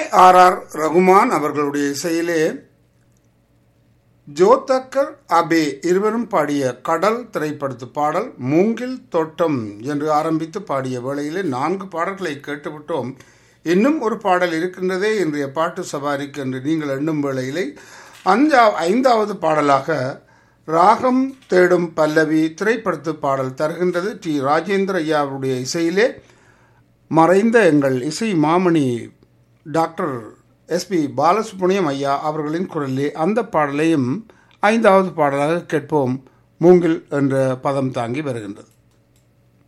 R R Rahman அவர்களுடைய இசையிலே ஜோதக்கர் Abe இருவரும் பாடிய கடல் திரைப்படத்து பாடல் மூங்கில் தோட்டம் என்று ஆரம்பித்து பாடிய வேளையிலே நான்கு பாடல்களை கேட்டுவிட்டோம் இன்னும் ஒரு பாடல் இருக்கின்றதே இன்றைய பாட்டு சவாரிக்கு என்று நீங்கள் எண்ணும் வேளையிலே அஞ்சா ஐந்தாவது பாடலாக ராகம் தேடும் பல்லவி திரைப்படத்து பாடல் தருகின்றது டி ராஜேந்திர ஐயாவுடைய இசையிலே மறைந்த எங்கள் இசை மாமணி டாக்டர் எஸ்பி பாலசுப்ரமணியம் ஐயா அவர்களின் குரலிலே அந்த பாடலையும் ஐந்தாவது பாடலாக கேட்போம் மூங்கில் என்ற பதம் தாங்கி வருகின்றது